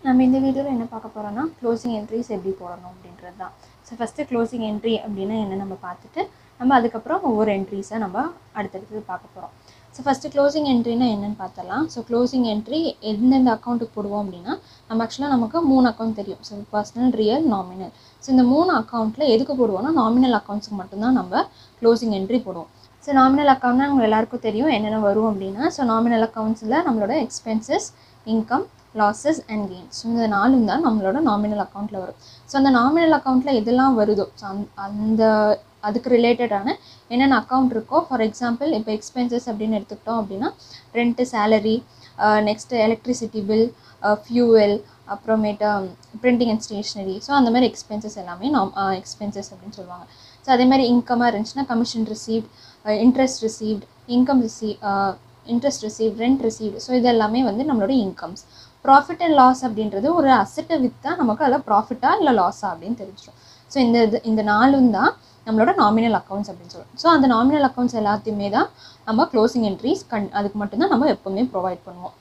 நம்ம இந்த வீடியோவில் என்ன பார்க்க போகிறோம்னா க்ளோசிங் என்ட்ரிஸ் எப்படி போடணும் அப்படின்றது தான் ஸோ ஃபஸ்ட்டு க்ளோசிங் என்ட்ரி அப்படின்னா என்ன நம்ம பார்த்துட்டு நம்ம அதுக்கப்புறம் ஒவ்வொரு என்ட்ரிஸை நம்ம அடுத்தடுத்து பார்க்க போகிறோம் ஸோ ஃபஸ்ட்டு க்ளோசிங் என்ட்ரினா என்னென்னு பார்த்தலாம் ஸோ க்ளோசிங் என்ட்ரி எந்தெந்த அக்கௌண்ட்டுக்கு போடுவோம் அப்படின்னா நம்ம ஆக்சுவலாக நமக்கு மூணு அக்கௌண்ட் தெரியும் so personal real nominal so இந்த மூணு அக்கௌண்ட்டில் எதுக்கு போடுவோம்னா நாமினல் அக்கௌண்ட்ஸுக்கு மட்டும்தான் நம்ம க்ளோசிங் என்ட்ரி போடுவோம் ஸோ நாமினல் அக்கௌண்ட்னா உங்களுக்கு எல்லாருக்கும் தெரியும் என்னென்ன வரும் அப்படின்னா ஸோ நாமினல் அக்கௌண்ட்ஸில் நம்மளோட expenses income losses and gains இந்த நாலும் தான் நம்மளோட நாமினல் அக்கௌண்ட்டில் வரும் ஸோ அந்த நாமினல் அக்கௌண்ட்டில் எதெல்லாம் வருதோ ஸோ அந் அந்த அதுக்கு ரிலேட்டடான என்னென்ன அக்கௌண்ட் இருக்கோ ஃபார் எக்ஸாம்பிள் இப்போ எக்ஸ்பென்சஸ் அப்படின்னு எடுத்துக்கிட்டோம் அப்படின்னா rent salary next electricity bill fuel அப்புறமேட்டு பிரிண்டிங் அண்ட் ஸ்டேஷ்னரி ஸோ அந்த மாதிரி எக்ஸ்பென்சஸ் எல்லாமே நாம் எக்ஸ்பென்சஸ் அப்படின்னு சொல்லுவாங்க ஸோ அதே மாதிரி இன்கமாக இருந்துச்சுன்னா commission received interest received income receive interest receive rent received so இது எல்லாமே வந்து நம்மளோட இன்கம்ஸ் ப்ராஃபிட் அண்ட் லாஸ் அப்படின்றது ஒரு அசட்டை விற்றா நமக்கு அதில் ப்ராஃபிட்டா இல்லை லாஸா அப்படின்னு தெரிஞ்சிடும் ஸோ இந்த இது இந்த நாலும் தான் நம்மளோட நாமினல் அக்கௌண்ட்ஸ் அப்படின்னு சொல்லுவோம் ஸோ அந்த நாமினல் அக்கௌண்ட்ஸ் எல்லாத்தையுமே தான் நம்ம க்ளோசிங் என்ட்ரிஸ் கண் அதுக்கு மட்டும்தான் நம்ம எப்போவுமே ப்ரொவைட் பண்ணுவோம்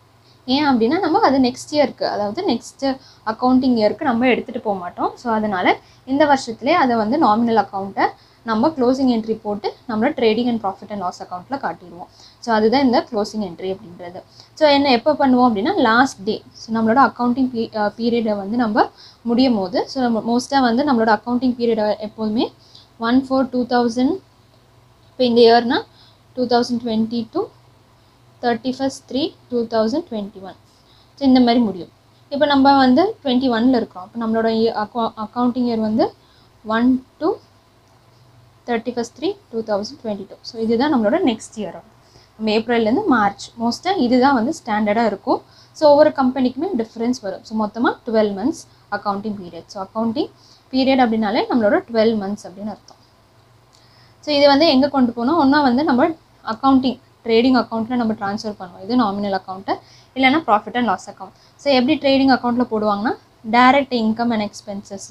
ஏன் அப்படின்னா நம்ம அது நெக்ஸ்ட் இயருக்கு அதாவது நெக்ஸ்ட் அக்கௌண்டிங் இயருக்கு நம்ம எடுத்துகிட்டு போக மாட்டோம் ஸோ அதனால் இந்த வருஷத்துலேயே அதை வந்து நாமினல் அக்கௌண்ட்டை நம்ம க்ளோசிங் என்ட்ரி போட்டு நம்மளோட trading and profit and loss அக்கௌண்ட்டில் காட்டிடுவோம் ஸோ அதுதான் இந்த க்ளோசிங் என்ட்ரி அப்படின்றது ஸோ என்ன எப்போ பண்ணுவோம் அப்படின்னா லாஸ்ட் டே ஸோ நம்மளோட அக்கௌண்டிங் பீ பீரியடை வந்து நம்ம முடியும் போது ஸோ நம்ம மோஸ்ட்டாக வந்து நம்மளோட அக்கௌண்டிங் பீரியடை எப்போதுமே ஒன் ஃபோர் டூ தௌசண்ட் இப்போ இந்த இயர்னா two thousand twenty two thirty first three two thousand twenty one so இந்த மாதிரி முடியும் இப்போ நம்ம வந்து டுவெண்ட்டி ஒனில் இருக்கிறோம் இப்போ நம்மளோட அக்கௌண்டிங் இயர் வந்து one two thirty first three two thousand twenty two so இதுதான் நம்மளோட நெக்ஸ்ட் இயர் நம்ம ஏப்ரல்லேருந்து மார்ச் மோஸ்ட்டாக இதுதான் வந்து ஸ்டாண்டர்டாக இருக்கும் ஸோ ஒவ்வொரு கம்பெனிக்குமே டிஃப்ரென்ஸ் வரும் ஸோ மொத்தமாக twelve months accounting period so accounting period அப்படின்னாலே நம்மளோட டுவெல் மந்த்ஸ் அப்படின்னு அர்த்தம் ஸோ இது வந்து எங்கே கொண்டு போனோம் ஒன்றா வந்து நம்ம அக்கௌண்டிங் ட்ரேடிங் அக்கௌண்ட்டில் நம்ம ட்ரான்ஸ்ஃபர் பண்ணுவோம் இது நாமினல் அக்கௌண்ட்டு இல்லைனா profit and loss account so எப்படி ட்ரேடிங் அக்கௌண்ட்டில் போடுவாங்கன்னா direct income and expenses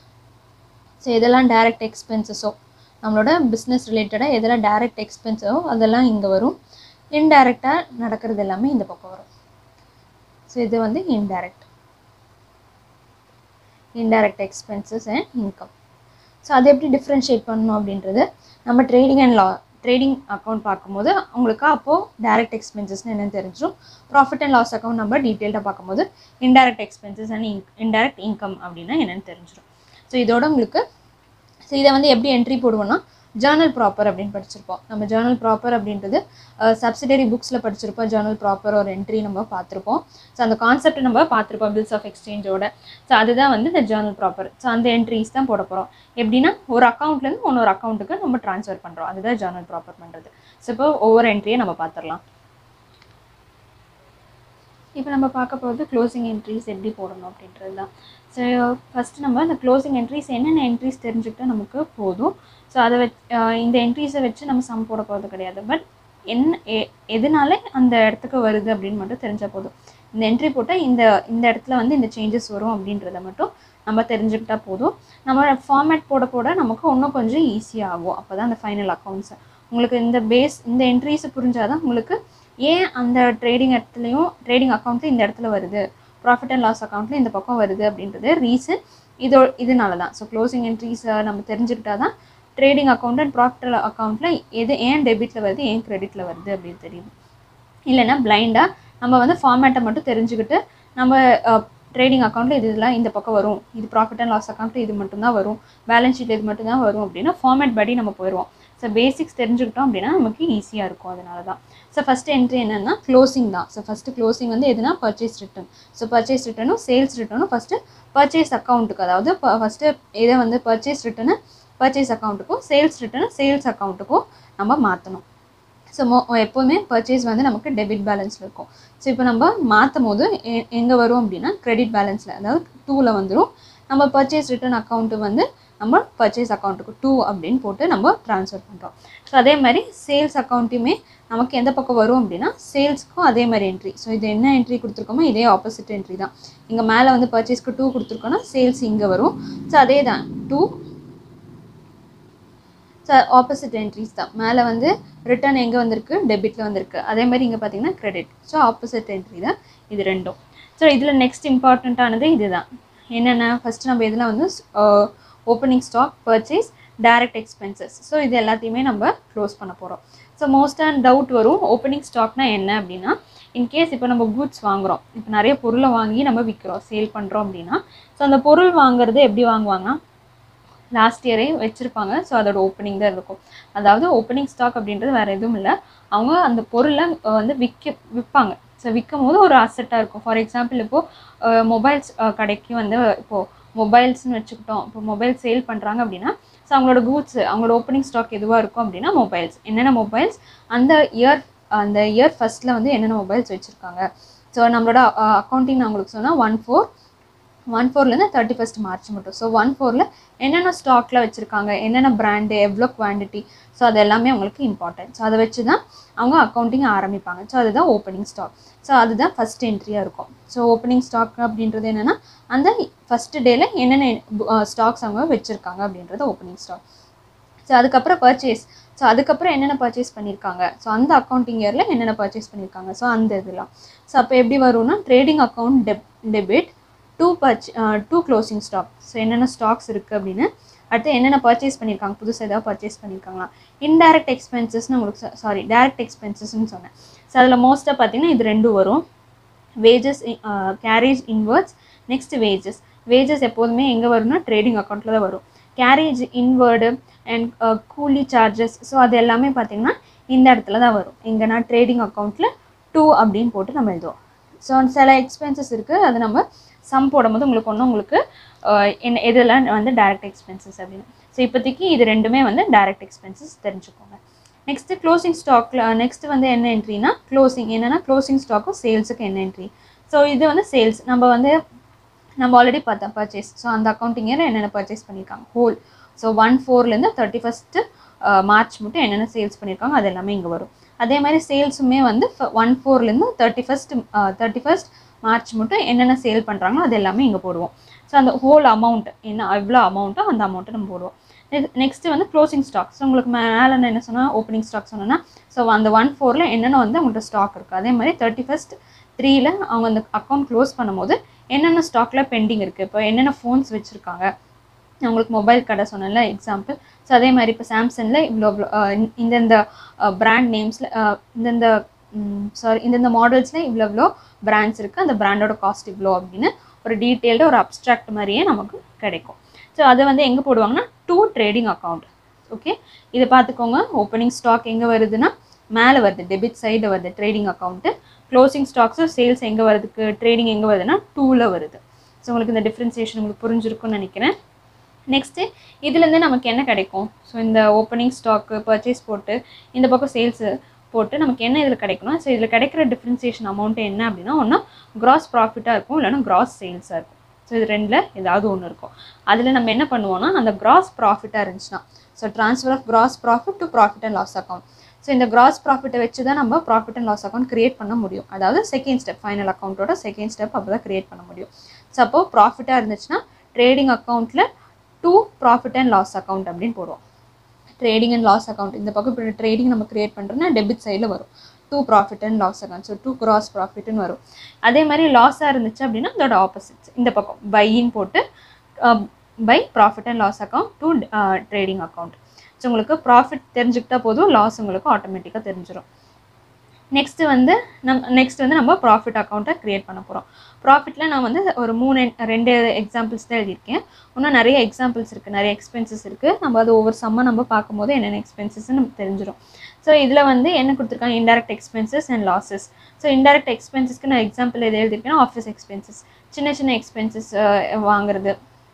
so இதெல்லாம் டேரெக்ட் எக்ஸ்பென்சஸோ நம்மளோட பிஸ்னஸ் ரிலேட்டடாக எதெல்லாம் டேரெக்ட் எக்ஸ்பென்ஸோ அதெல்லாம் இங்கே வரும் இன்டைரக்டாக நடக்கிறது எல்லாமே இந்த பக்கம் வரும் ஸோ இது வந்து indirect indirect expenses and income so அதை எப்படி டிஃப்ரென்ஷியேட் பண்ணணும் அப்படின்றது நம்ம ட்ரேடிங் அண்ட் லா ட்ரேடிங் அக்கௌண்ட் பார்க்கும்போது உங்களுக்கு அப்போது டேரக்ட் எக்ஸ்பென்சஸ்னு என்னென்னு தெரிஞ்சிடும் ப்ராஃபிட் அண்ட் லாஸ் அக்கௌண்ட் நம்ம டீட்டெயில்டாக பார்க்கும்போது indirect expenses and in indirect income அப்படின்னா என்னென்னு தெரிஞ்சிடும் ஸோ இதோட உங்களுக்கு ஸோ இதை வந்து எப்படி என்ட்ரி போடுவோம்னா ஜேர்னல் ப்ராப்பர் அப்படின்னு படிச்சிருப்போம் நம்ம ஜேர்னல் ப்ராப்பர் அப்படின்றது சப்சிடரி புக்ஸில் படிச்சிருப்போம் ஜேர்னல் ப்ராப்பர் ஒரு என்ட்ரி நம்ம பார்த்துருப்போம் ஸோ அந்த கான்செப்ட் நம்ம பார்த்துருப்போம் பில்ஸ் ஆஃப் எக்ஸ்சேஞ்சோட ஸோ அதுதான் வந்து இந்த ஜேர்னல் ப்ராப்பர் ஸோ அந்த என்ட்ரிஸ் தான் போட போகிறோம் எப்படின்னா ஒரு அக்கௌண்ட்லேருந்து இன்னொரு அக்கௌண்ட்டுக்கு நம்ம ட்ரான்ஸ்ஃபர் பண்ணுறோம் அதுதான் ஜேர்னல் ப்ராப்பர் பண்ணுறது ஸோ இப்போ ஒவ்வொரு என்ட்ரியை நம்ம பார்த்துடலாம் இப்போ நம்ம பார்க்க போகிறது க்ளோசிங் என்ட்ரிஸ் எப்படி போடணும் அப்படின்றது தான் ஸோ ஃபஸ்ட்டு நம்ம இந்த க்ளோசிங் என்ட்ரிஸ் என்னென்ன என்ட்ரிஸ் தெரிஞ்சுக்கிட்டா நமக்கு போதும் ஸோ அதை வச் இந்த என்ட்ரிஸை வச்சு நம்ம சம் போட போகிறது கிடையாது பட் என்ன எ எதனால அந்த இடத்துக்கு வருது அப்படின்னு மட்டும் தெரிஞ்சால் போதும் இந்த என்ட்ரி போட்டால் இந்த இந்த இடத்துல வந்து இந்த சேஞ்சஸ் வரும் அப்படின்றத மட்டும் நம்ம தெரிஞ்சுக்கிட்டா போதும் நம்ம ஃபார்மேட் போட போட நமக்கு இன்னும் கொஞ்சம் ஈஸியாக ஆகும் அப்போ தான் அந்த ஃபைனல் அக்கௌண்ட்ஸை உங்களுக்கு இந்த பேஸ் இந்த என்ட்ரிஸை புரிஞ்சாதான் உங்களுக்கு ஏன் அந்த ட்ரேடிங் இடத்துலையும் ட்ரேடிங் அக்கௌண்ட்டில் இந்த இடத்துல வருது ப்ராஃபிட் அண்ட் லாஸ் அக்கௌண்ட்டில் இந்த பக்கம் வருது அப்படின்றது ரீசன் இதோ இதனால தான் ஸோ க்ளோசிங் என்ட்ரிஸை நம்ம தெரிஞ்சுக்கிட்டா தான் ட்ரேடிங் அக்கௌண்ட் அண்ட் ப்ராஃபிட் அக்கௌண்ட்டில் எது ஏன் டெபிட்டில் வருது ஏன் கிரெடிட்டில் வருது அப்படின்னு தெரியும் இல்லைன்னா பிளைண்டாக நம்ம வந்து ஃபார்மேட்டை மட்டும் தெரிஞ்சுக்கிட்டு நம்ம ட்ரேடிங் அக்கௌண்ட்டில் இது இதெல்லாம் இந்த பக்கம் வரும் இது ப்ராஃபிட் அண்ட் லாஸ் அக்கௌண்ட்டில் இது மட்டும்தான் வரும் பேலன்ஸ் ஷீட் இது மட்டும்தான் வரும் அப்படின்னா ஃபார்மேட் படி நம்ம போயிடுவோம் ஸோ பேசிக்ஸ் தெரிஞ்சுக்கிட்டோம் அப்படின்னா நமக்கு ஈஸியாக இருக்கும் அதனால தான் ஸோ ஃபஸ்ட்டு என்ட்ரி என்னென்னா க்ளோசிங் தான் ஸோ ஃபஸ்ட்டு க்ளோசிங் வந்து எதுனா பர்ச்சேஸ் ரிட்டர்ன் ஸோ பர்ச்சேஸ் ரிட்டனும் சேல்ஸ் ரிட்டனும் ஃபஸ்ட்டு பர்ச்சேஸ் அக்கௌண்ட்டுக்கு அதாவது ஃபஸ்ட்டு இதை வந்து பர்ச்சேஸ் ரிட்டனு பர்ச்சேஸ் அக்கௌண்ட்டுக்கும் சேல்ஸ் ரிட்டனு சேல்ஸ் அக்கௌண்ட்டுக்கும் நம்ம மாற்றணும் ஸோ மோ எப்போவுமே பர்ச்சேஸ் வந்து நமக்கு டெபிட் பேலன்ஸில் இருக்கும் ஸோ இப்போ நம்ம மாற்றும் போது எ எங்கே வரும் அப்படின்னா கிரெடிட் பேலன்ஸில் அதாவது டூவில் வந்துடும் நம்ம பர்ச்சேஸ் ரிட்டர்ன் அக்கௌண்ட்டு வந்து நம்ம பர்ச்சேஸ் அக்கௌண்ட்டுக்கு டூ அப்படின்னு போட்டு நம்ம ட்ரான்ஸ்ஃபர் பண்ணுறோம் ஸோ அதே மாதிரி சேல்ஸ் அக்கௌண்ட்டையுமே நமக்கு எந்த பக்கம் வரும் அப்படின்னா சேல்ஸ்க்கும் அதே மாதிரி என்ட்ரி ஸோ இது என்ன என்ட்ரி கொடுத்துருக்கோமோ இதே ஆப்போசிட் என்ட்ரி தான் இங்கே மேலே வந்து பர்ச்சேஸ்க்கு டூ கொடுத்துருக்கோன்னா சேல்ஸ் இங்கே வரும் ஸோ அதே தான் டூ ஸோ ஆப்போசிட் என்ட்ரிஸ் தான் மேலே வந்து ரிட்டர்ன் எங்கே வந்திருக்கு டெபிட்டில் வந்திருக்கு அதே மாதிரி இங்கே பார்த்தீங்கன்னா கிரெடிட் ஸோ ஆப்போசிட் என்ட்ரி தான் இது ரெண்டும் ஸோ இதில் நெக்ஸ்ட் இம்பார்ட்டண்ட்டானது இதுதான் என்னென்ன ஃபஸ்ட்டு நம்ம இதில் வந்து opening stock purchase direct expenses so இது எல்லாத்தையுமே நம்ம க்ளோஸ் பண்ண போகிறோம் ஸோ மோஸ்ட்டாக டவுட் வரும் ஓப்பனிங் ஸ்டாக்னா என்ன அப்படின்னா இன்கேஸ் இப்போ நம்ம கூட்ஸ் வாங்குகிறோம் இப்போ நிறைய பொருளை வாங்கி நம்ம விற்கிறோம் சேல் பண்ணுறோம் அப்படின்னா ஸோ அந்த பொருள் வாங்குறது எப்படி வாங்குவாங்கன்னா லாஸ்ட் இயரே வச்சுருப்பாங்க ஸோ அதோட ஓப்பனிங் தான் இருக்கும் அதாவது ஓப்பனிங் ஸ்டாக் அப்படின்றது வேறு எதுவும் இல்லை அவங்க அந்த பொருளை அஹ், வந்து விற்க விற்பாங்க ஸோ விற்கும் போது ஒரு அசட்டாக இருக்கும் ஃபார் எக்ஸாம்பிள் இப்போது மொபைல்ஸ் கடைக்கு வந்து இப்போது மொபைல்ஸ்னு வச்சுக்கிட்டோம் இப்போ மொபைல் சேல் பண்ணுறாங்க அப்படின்னா ஸோ அவங்களோட கூட்ஸ் அவங்களோட ஓப்பனிங் ஸ்டாக் எதுவாக இருக்கும் அப்படின்னா மொபைல்ஸ் என்னென்ன மொபைல்ஸ் அந்த இயர் அந்த இயர் ஃபஸ்ட்டில் வந்து என்னென்ன மொபைல்ஸ் வச்சுருக்காங்க ஸோ நம்மளோட அக்கௌண்டிங் நான் உங்களுக்கு சொன்னால் ஒன் ஃபோர் ஒன் ஃபோர்லேருந்து தேர்ட்டி ஃபஸ்ட் மார்ச் மட்டும் ஸோ ஒன் ஃபோரில் என்னென்ன ஸ்டாக்கில் வச்சுருக்காங்க என்னென்ன பிராண்டு எவ்வளோ குவான்டிட்டி ஸோ அது எல்லாமே அவங்களுக்கு இம்பார்ட்டன்ட் ஸோ அதை வச்சு தான் அவங்க அக்கௌண்டிங் ஆரம்பிப்பாங்க ஸோ அதுதான் ஓப்பனிங் ஸ்டாக் ஸோ அதுதான் ஃபஸ்ட் என்ட்ரியாக இருக்கும் ஸோ ஓப்பனிங் ஸ்டாக் அப்படின்றது என்னென்னா அந்த ஃபஸ்ட்டு டேல என்னென்ன ஸ்டாக்ஸ் அவங்க வச்சுருக்காங்க அப்படின்றது ஓப்பனிங் ஸ்டாக் ஸோ அதுக்கப்புறம் பர்ச்சேஸ் ஸோ அதுக்கப்புறம் என்னென்ன பர்ச்சேஸ் பண்ணியிருக்காங்க ஸோ அந்த அக்கௌண்டிங் இயரில் என்னென்ன பர்ச்சேஸ் பண்ணியிருக்காங்க ஸோ அந்த இதெல்லாம் ஸோ அப்போ எப்படி வரும்னா ட்ரேடிங் அக்கௌண்ட் டெப் டெபிட் டூ பர்ச் டூ க்ளோசிங் ஸ்டாக் ஸோ என்னென்ன ஸ்டாக்ஸ் இருக்குது அப்படின்னு அடுத்து என்னென்ன பர்ச்சேஸ் பண்ணியிருக்காங்க புதுசாக ஏதாவது பர்ச்சேஸ் பண்ணியிருக்காங்களா இன்டைரக்ட் எக்ஸ்பென்சஸ்னு உங்களுக்கு சாரி டைரக்ட் எக்ஸ்பென்சஸ்னு சொன்னேன் ஸோ அதில் மோஸ்ட்டாக பார்த்தீங்கன்னா இது ரெண்டும் வரும் wages carriage inwards next wages wages எப்போதுமே எங்கே வரும்னா ட்ரேடிங் அக்கௌண்ட்டில் தான் வரும் கேரேஜ் இன்வேர்டு அண்ட் கூலி சார்ஜஸ் ஸோ அது எல்லாமே பார்த்தீங்கன்னா இந்த இடத்துல தான் வரும் எங்கன்னா ட்ரேடிங் அக்கௌண்ட்டில் டூ அப்படின்னு போட்டு நம்ம எழுதுவோம் ஸோ சில எக்ஸ்பென்சஸ் இருக்குது அது நம்ம சம் போடும்போது உங்களுக்கு ஒன்று உங்களுக்கு அஹ், என்ன எதெல்லாம் வந்து டைரக்ட் எக்ஸ்பென்சஸ் அப்படின்னு ஸோ இப்போதைக்கு இது ரெண்டுமே வந்து டைரக்ட் எக்ஸ்பென்சஸ் தெரிஞ்சுக்கோங்க நெக்ஸ்ட்டு க்ளோசிங் ஸ்டாக்ல நெக்ஸ்ட் வந்து என்ன என்ட்ரினா க்ளோசிங் என்னென்னா க்ளோசிங் ஸ்டாக்கும் சேல்ஸுக்கு என்ன என்ட்ரி ஸோ இது வந்து சேல்ஸ் நம்ம வந்து நம்ம ஆல்ரெடி பார்த்தோம் பர்ச்சேஸ் ஸோ அந்த அக்கௌண்டிங் இயர் என்னென்ன பர்ச்சேஸ் பண்ணியிருக்காங்க ஹோல் ஸோ ஒன் ஃபோர்லேருந்து தேர்ட்டி ஃபஸ்ட்டு மார்ச் மட்டும் என்னென்ன சேல்ஸ் பண்ணியிருக்காங்க அது எல்லாமே இங்கே வரும் அதே மாதிரி சேல்ஸுமே வந்து ஒன் ஃபோர்லேருந்து thirty first thirty first March மட்டும் என்னென்ன சேல் பண்ணுறாங்களோ அது எல்லாமே இங்கே போடுவோம் ஸோ அந்த ஹோல் அமௌண்ட் என்ன எவ்வளோ அமௌண்ட்டோ அந்த அமௌண்ட்டை நம்ம போடுவோம் நெக்ஸ்ட்டு வந்து க்ளோசிங் ஸ்டாக் ஸோ உங்களுக்கு மேலே நான் என்ன சொன்னால் ஓப்பனிங் ஸ்டாக் சொன்னேன்னா ஸோ அந்த ஒன் ஃபோரில் என்னென்ன வந்து அவங்கள்ட்ட ஸ்டாக் இருக்குது அதே மாதிரி தேர்ட்டி ஃபஸ்ட் த்ரீல அவங்க அந்த அக்கௌண்ட் க்ளோஸ் பண்ணும்போது என்னென்ன ஸ்டாக்கில் பெண்டிங் இருக்குது இப்போ என்னென்ன ஃபோன்ஸ் வச்சுருக்காங்க நான் உங்களுக்கு மொபைல் கடை சொன்னேன்ல எக்ஸாம்பிள் ஸோ அதே மாதிரி இப்போ சாம்சங்கில் இவ்வளோ இவ்வளோ, அஹ், இந்த- இந்தந்த பிராண்ட் நேம்ஸில் இந்தந்த சாரி இந்தந்த மாடல்ஸில் இவ்வளோ இவ்வளோ பிராண்ட்ஸ் இருக்குது அந்த பிராண்டோட காஸ்ட் இவ்வளோ அப்படின்னு ஒரு டீட்டெயில்டு ஒரு அப்ஸ்ட்ராக்ட் மாதிரியே நமக்கு கிடைக்கும் ஸோ அதை வந்து எங்கே போடுவாங்கன்னா டூ ட்ரேடிங் அக்கௌண்ட் ஓகே இதை பார்த்துக்கோங்க ஓப்பனிங் ஸ்டாக் எங்கே வருதுன்னா மேலே வருது டெபிட் சைடு வருது ட்ரேடிங் அக்கௌண்ட்டு க்ளோசிங் ஸ்டாக்ஸும் சேல்ஸ் எங்கே வருதுக்கு ட்ரேடிங் எங்கே வருதுன்னா டூவில் வருது ஸோ உங்களுக்கு இந்த டிஃப்ரென்சியேஷன் உங்களுக்கு புரிஞ்சிருக்கும்னு நினைக்கிறேன் நெக்ஸ்ட்டு இதுலேருந்து நமக்கு என்ன கிடைக்கும் ஸோ இந்த ஓப்பனிங் ஸ்டாக்கு பர்ச்சேஸ் போட்டு இந்த பக்கம் சேல்ஸு போட்டு நமக்கு என்ன இதில் கிடைக்கணும் ஸோ இதில் கிடைக்கிற டிஃப்ரென்சியேஷன் அமௌண்ட் என்ன அப்படின்னா ஒன்று கிராஸ் ப்ராஃபிட்டாக இருக்கும் இல்லைன்னா கிராஸ் சேல்ஸாக இருக்கும் ஸோ இது ரெண்டில் ஏதாவது ஒன்று இருக்கும் அதில் நம்ம என்ன பண்ணுவோம்னா அந்த கிராஸ் ப்ராஃபிட்டாக இருந்துச்சுன்னா so transfer of gross profit to profit and loss account so இந்த கிராஸ் ப்ராஃபிட்டை வச்சு தான் நம்ம profit and loss account create பண்ண முடியும் அதாவது செகண்ட் ஸ்டெப் ஃபைனல் அக்கௌண்ட்டோட செகண்ட் ஸ்டெப் அப்போ தான் கிரியேட் பண்ண முடியும் ஸோ அப்போ ப்ராஃபிட்டாக இருந்துச்சுன்னா ட்ரேடிங் அக்கௌண்ட்டில் to profit and loss account அப்படின்னு போடுவோம் ட்ரேடிங் அண்ட் லாஸ் அக்கௌண்ட் இந்த பக்கம் இப்போ ட்ரேடிங் நம்ம கிரியேட் பண்ணுறோன்னா டெபிட் சைடில் வரும் to profit and loss account so to gross ப்ராஃபிட்னு வரும் அதே மாதிரி லாஸாக இருந்துச்சு அப்படின்னா அதோட ஆப்போசிட்ஸ் இந்த பக்கம் பையின்னு போட்டு by profit and loss account to trading account so உங்களுக்கு ப்ராஃபிட் தெரிஞ்சுக்கிட்டா போதும் லாஸ் உங்களுக்கு ஆட்டோமேட்டிக்காக தெரிஞ்சிடும் நெக்ஸ்ட்டு வந்து நம் நெக்ஸ்ட் வந்து நம்ம ப்ராஃபிட் அக்கௌண்ட்டை க்ரியேட் பண்ண போகிறோம் ப்ராஃபிட்டில் நான் வந்து ஒரு மூணு ரெண்டு எக்ஸாம்பிள்ஸ் தான் எழுதியிருக்கேன் இன்னும் நிறைய எக்ஸாம்பிள்ஸ் இருக்குது நிறைய எக்ஸ்பென்சஸ் இருக்குது நம்ம அது ஒவ்வொரு சம்மாக நம்ம பார்க்கும்போது என்னென்ன எக்ஸ்பென்சஸ்ன்னு நமக்கு தெரிஞ்சிடும் ஸோ இதில் வந்து என்ன கொடுத்துருக்காங்க indirect expenses and losses so indirect எக்ஸ்பென்சஸ்க்கு நான் எக்ஸாம்பிள் எது எழுதியிருக்கேன்னா ஆஃபீஸ் எக்ஸ்பென்சஸ் சின்ன சின்ன எக்ஸ்பென்சஸ் வாங்குறது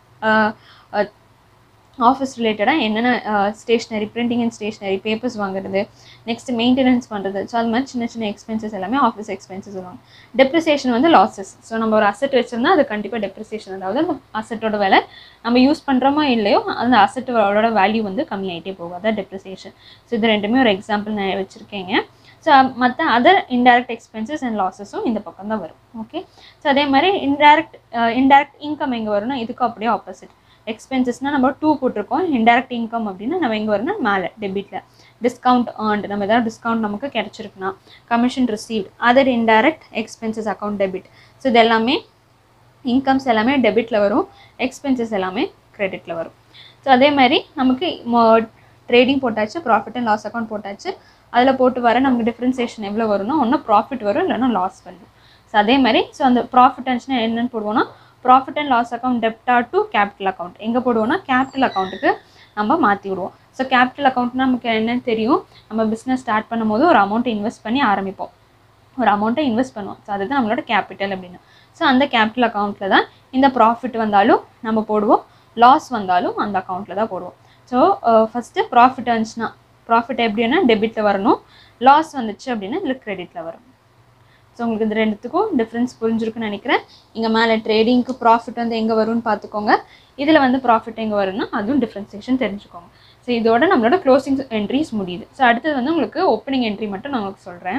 ஆஃபீஸ் ரிலேட்டடாக என்னென்ன stationery printing and stationery papers வாங்குறது நெக்ஸ்ட் மெயின்டெனன்ஸ் பண்ணுறது ஸோ அது மாதிரி சின்ன சின்ன எக்ஸ்பென்சஸ் எல்லாமே ஆஃபீஸ் எக்ஸ்பென்சஸ் சொல்லுவாங்க டெப்ரிசியேஷன் வந்து லாஸஸ் ஸோ நம்ம ஒரு அசெட் வச்சிருந்தா அது கண்டிப்பாக டெப்ரிசியேஷன் அதாவது அந்த அசெட்டோட விலை நம்ம யூஸ் பண்ணுறோமா இல்லையோ அந்த அசெட்டோட வேல்யூ வந்து கம்மியாயிட்டே போகும் அதான் டெப்ரிசியேஷன் ஸோ இது ரெண்டுமே ஒரு எக்ஸாம்பிள் நான் வச்சுருக்கேங்க ஸோ மற்ற அதர் இன்டைரக்ட் எக்ஸ்பென்சஸ் அண்ட் லாஸஸும் இந்த பக்கம் தான் வரும் ஓகே ஸோ அதே மாதிரி இன்டைரக்ட் இன்டைரக்ட் இன்கம் எங்கே வரும்னா இதுக்கும் அப்படியே ஆப்போசிட் எக்ஸ்பென்சஸ்னால் நம்ம டூ போட்டிருக்கோம் இன்டெரக்ட் இன்கம் அப்படின்னா நம்ம எங்கே வரணும் மேலே டெபிட்டில் டிஸ்கவுண்ட் ஏர்ன்டு நம்ம ஏதாவது டிஸ்கவுண்ட் நமக்கு கிடச்சிருக்குன்னா commission received other indirect expenses account debit so இது எல்லாமே இன்கம்ஸ் எல்லாமே டெபிட்டில் வரும் எக்ஸ்பென்சஸ் எல்லாமே கிரெடிட்டில் வரும் ஸோ அதே மாதிரி நமக்கு ட்ரேடிங் போட்டாச்சு ப்ராஃபிட் அண்ட் லாஸ் அக்கௌண்ட் போட்டாச்சு அதில் போட்டு வர நமக்கு டிஃப்ரென்சியேஷன் எவ்வளோ வரும்னா ஒன்று ப்ராஃபிட் வரும் இல்லைன்னா லாஸ் வரும் ஸோ அதே மாதிரி ஸோ அந்த ப்ராஃபிட் இருந்துச்சுன்னா என்னென்னு போடுவோம்னா ப்ராஃபிட் அண்ட் லாஸ் அக்கௌண்ட் டெப்டா டு கேபிட்டல் அக்கௌண்ட் எங்கே போடுவோம்னா கேபிட்டல் அக்கௌண்ட்டுக்கு நம்ம மாற்றி விடுவோம் ஸோ கேபிட்டல் அக்கௌண்ட்னா நமக்கு என்னன்னு தெரியும் நம்ம பிஸ்னஸ் ஸ்டார்ட் பண்ணும்போது ஒரு அமௌண்ட்டை இன்வெஸ்ட் பண்ணி ஆரம்பிப்போம் ஒரு அமௌண்ட்டை இன்வெஸ்ட் பண்ணுவோம் ஸோ அதுதான் நம்மளோட கேபிட்டல் அப்படின்னு ஸோ அந்த கேபிட்டல் அக்கௌண்ட்டில் தான் இந்த ப்ராஃபிட் வந்தாலும் நம்ம போடுவோம் லாஸ் வந்தாலும் அந்த அக்கௌண்ட்டில் தான் போடுவோம் ஸோ ஃபஸ்ட்டு ப்ராஃபிட் வந்துச்சுன்னா ப்ராஃபிட் எப்படின்னா டெபிட்டில் வரணும் லாஸ் வந்துச்சு அப்படின்னா இதில் கிரெடிட்டில் வரும் ஸோ உங்களுக்கு இந்த ரெண்டுத்துக்கும் டிஃப்ரென்ஸ் புரிஞ்சிருக்குன்னு நினைக்கிறேன் இங்கே மேலே ட்ரேடிங்க்கு ப்ராஃபிட் வந்து எங்கே வரும்னு பார்த்துக்கோங்க இதில் வந்து ப்ராஃபிட் எங்கே வரும்னா அதுவும் டிஃப்ரென்சியேஷன் தெரிஞ்சுக்கோங்க ஸோ இதோட நம்மளோட க்ளோசிங் என்ட்ரிஸ் முடியுது ஸோ அடுத்தது வந்து உங்களுக்கு ஓப்பனிங் என்ட்ரி மட்டும் நான் உங்களுக்கு சொல்கிறேன்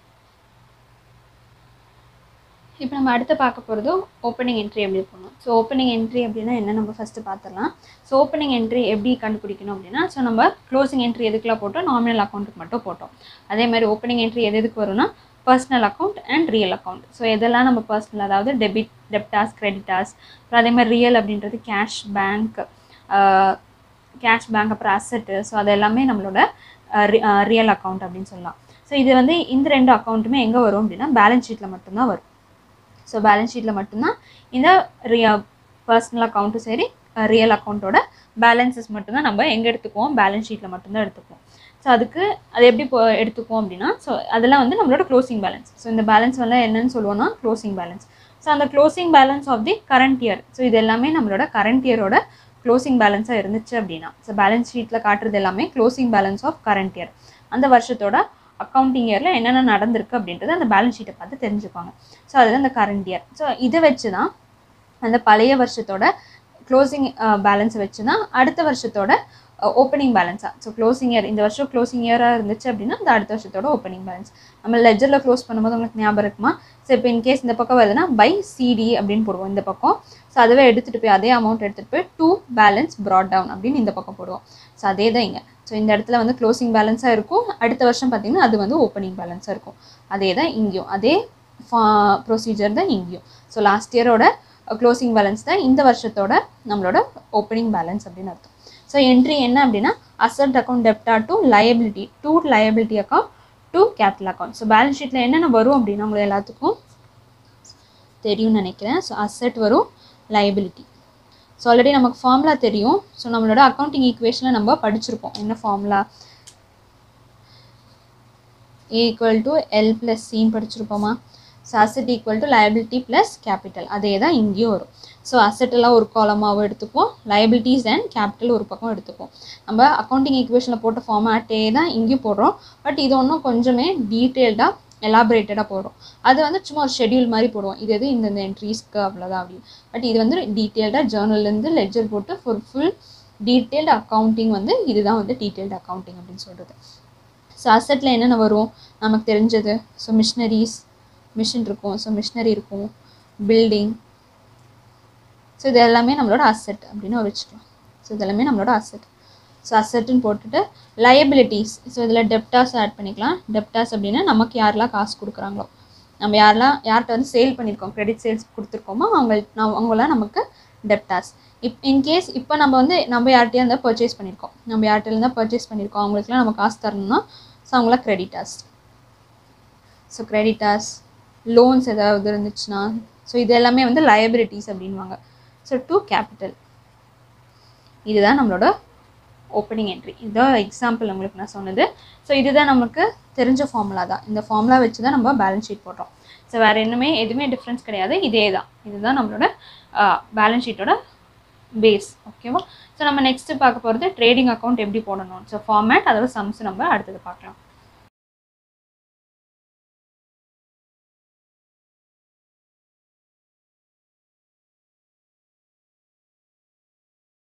இப்போ நம்ம அடுத்து பார்க்க போகிறது ஓப்பனிங் என்ட்ரி எப்படி போகணும் ஸோ ஓப்பனிங் என்ட்ரி அப்படின்னா என்ன நம்ம ஃபஸ்ட்டு பார்த்துடலாம் ஸோ ஓப்பனிங் என்ட்ரி எப்படி கண்டுபிடிக்கணும் அப்படின்னா ஸோ நம்ம க்ளோசிங் என்ட்ரி எதுக்குலாம் போட்டோம் நாமினல் அக்கௌண்ட்டுக்கு மட்டும் போட்டோம் அதே மாதிரி ஓப்பனிங் என்ட்ரி எது எதுக்கு வரும்னா personal account and real account so எதெல்லாம் நம்ம பர்சனல் அதாவது டெபிட் டெப்டாஸ் கிரெடிட்டாஸ் அப்புறம் அதே மாதிரி ரியல் அப்படின்றது கேஷ் பேங்க் கேஷ் பேங்க் அப்புறம் அசட்டு ஸோ அது எல்லாமே நம்மளோட ரியல் அக்கௌண்ட் அப்படின்னு சொல்லலாம் ஸோ இது வந்து இந்த ரெண்டு அக்கௌண்ட்டுமே எங்கே வரும் அப்படின்னா பேலன்ஸ் ஷீட்டில் மட்டும்தான் வரும் ஸோ பேலன்ஸ் ஷீட்டில் மட்டும்தான் இந்த ரிய பர்சனல் அக்கௌண்ட்டும் சரி ரியல் அக்கௌண்ட்டோட பேலன்சஸ் மட்டும்தான் நம்ம எங்கே எடுத்துக்குவோம் பேலன்ஸ் ஷீட்டில் மட்டும்தான் எடுத்துக்குவோம் ஸோ அதுக்கு அது எப்படி போ எடுத்துக்குவோம் அப்படின்னா ஸோ அதெல்லாம் வந்து நம்மளோட க்ளோசிங் பேலன்ஸ் ஸோ இந்த பேலன்ஸ் வந்து என்னன்னு சொல்லுவோம்னா க்ளோசிங் பேலன்ஸ் ஸோ அந்த closing balance of the current year so இது எல்லாமே நம்மளோட கரண்ட் இயரோட க்ளோசிங் பேலன்ஸாக இருந்துச்சு அப்படின்னா ஸோ பேலன்ஸ் ஷீட்டில் காட்டுறது எல்லாமே closing balance of current year அந்த வருஷத்தோட அக்கௌண்டிங் இயரில் என்னென்ன நடந்திருக்கு அப்படின்றத அந்த பேலன்ஸ் ஷீட்டை பார்த்து தெரிஞ்சுப்பாங்க ஸோ அதுதான் அந்த கரண்ட் இயர் ஸோ இதை வச்சு தான் அந்த பழைய வருஷத்தோட க்ளோசிங் பேலன்ஸை வச்சு தான் அடுத்த வருஷத்தோட ஓப்பனிங் பேலன்ஸாக ஸோ க்ளோசிங் இயர் இந்த வருஷம் க்ளோசிங் இயராக இருந்துச்சு அப்படின்னா அந்த அடுத்த வருஷத்தோட ஓப்பனிங் பேலன்ஸ் நம்ம லெஜரில் க்ளோஸ் பண்ணும்போது உங்களுக்கு ஞாபகம் இருக்குமா ஸோ இப்போ இன்கேஸ் இந்த பக்கம் வருதுன்னா பை சிடி அப்படின்னு போடுவோம் இந்த பக்கம் ஸோ அதுவே எடுத்துகிட்டு போய் அதே அமௌண்ட் எடுத்துகிட்டு போய் டூ பேலன்ஸ் ப்ராட் டவுன் அப்படின்னு இந்த பக்கம் போடுவோம் ஸோ அதே தான் இங்கே ஸோ இந்த இடத்துல வந்து க்ளோசிங் பேலன்ஸாக இருக்கும் அடுத்த வருஷம் பார்த்திங்கன்னா அது வந்து ஓப்பனிங் பேலன்ஸாக இருக்கும் அதே தான் இங்கேயும் அதே ப்ரொசீஜர் தான் இங்கேயும் ஸோ லாஸ்ட் இயரோட க்ளோசிங் பேலன்ஸ் தான் இந்த வருஷத்தோட நம்மளோட ஓப்பனிங் பேலன்ஸ் அப்படின்னு அர்த்தம் ஸோ என்ட்ரி என்ன அப்படின்னா அசட் அக்கௌண்ட் டெப்டா to liability to liability account to capital account so balance ஷீட்டில் என்னென்ன வரும் அப்படின்னா உங்களுக்கு எல்லாத்துக்கும் தெரியும்னு நினைக்கிறேன் ஸோ அசட் வரும் லயபிலிட்டி ஸோ ஆல்ரெடி நமக்கு ஃபார்முலா தெரியும் ஸோ நம்மளோட அக்கௌண்டிங் ஈக்குவேஷனில் நம்ம படிச்சிருப்போம் என்ன formula A equal to L plus சின்னு படிச்சிருப்போமா so asset equal to liability plus capital அதே தான் இங்கேயும் வரும் ஸோ அசட் எல்லாம் ஒரு காலமாகவும் எடுத்துப்போம் லயபிலிட்டிஸ் அண்ட் கேபிட்டல் ஒரு பக்கம் எடுத்துப்போம் நம்ம அக்கௌண்டிங் ஈக்குவேஷனில் போட்ட ஃபார்மேட்டே தான் இங்கேயும் போடுறோம் பட் இது ஒன்றும் கொஞ்சமே டீட்டெயில்டாக எலாபரேட்டடாக போடுறோம் அது வந்து சும்மா ஒரு ஷெடியூல் மாதிரி போடுவோம் இது எது இந்தந்த என்ட்ரிஸ்க்கு அவ்வளோதான் அப்படின்னு பட் இது வந்து டீட்டெயில்டாக ஜேர்னல்லேருந்து லெஜர் போட்டு ஃபார் ஃபுல் டீட்டெயில்டு அக்கௌண்டிங் வந்து இதுதான் வந்து டீட்டெயில்டு அக்கௌண்டிங் அப்படின்னு சொல்கிறது ஸோ அசட்டில் என்னென்ன வரும் நமக்கு தெரிஞ்சது ஸோ மிஷினரிஸ் மிஷின் இருக்கும் ஸோ மிஷினரி இருக்கும் பில்டிங் ஸோ இது எல்லாமே நம்மளோட அசெட் அப்படின்னு வச்சுக்கலாம் ஸோ இது எல்லாமே நம்மளோட அசெட் ஸோ அசெட்டுன்னு போட்டுட்டு லயபிலிட்டிஸ் ஸோ இதில் டெப்டாஸ் ஆட் பண்ணிக்கலாம் டெப்டாஸ் அப்படின்னா நமக்கு யாரெல்லாம் காசு கொடுக்குறாங்களோ நம்ம யாரெல்லாம் யார்கிட்ட வந்து சேல் பண்ணியிருக்கோம் கிரெடிட் சேல்ஸ் கொடுத்துருக்கோமோ அவங்க நான் அவங்களாம் நமக்கு டெப்டாஸ் இப் இன்கேஸ் இப்போ நம்ம வந்து நம்ம யார்கிட்டயா இருந்தால் பர்ச்சேஸ் பண்ணியிருக்கோம் நம்ம யார்கிட்ட இருந்தால் பர்ச்சேஸ் பண்ணியிருக்கோம் அவங்களுக்குலாம் நம்ம காசு தரணும்னா ஸோ அவங்களாம் கிரெடிட்டாஸ் ஸோ கிரெடிட்டாஸ் லோன்ஸ் ஏதாவது இருந்துச்சுன்னா ஸோ இது எல்லாமே வந்து லயபிலிட்டிஸ் அப்படின்வாங்க ஸோ டூ கேபிட்டல் இதுதான் நம்மளோட ஓப்பனிங் என்ட்ரி இதுதான் எக்ஸாம்பிள் உங்களுக்கு நான் சொன்னது ஸோ இதுதான் நமக்கு தெரிஞ்ச ஃபார்முலா தான் இந்த ஃபார்முலா வச்சு தான் நம்ம பேலன்ஸ் ஷீட் போடுறோம் ஸோ வேறு என்னமே எதுவுமே டிஃப்ரென்ஸ் கிடையாது இதே தான் இதுதான் நம்மளோட பேலன்ஸ் ஷீட்டோட பேஸ் ஓகேவா ஸோ நம்ம நெக்ஸ்ட்டு பார்க்க போகிறது ட்ரேடிங் அக்கௌண்ட் எப்படி போடணும் ஸோ ஃபார்மேட் அதோட சம்ஸ் நம்ம அடுத்தது பார்க்கலாம்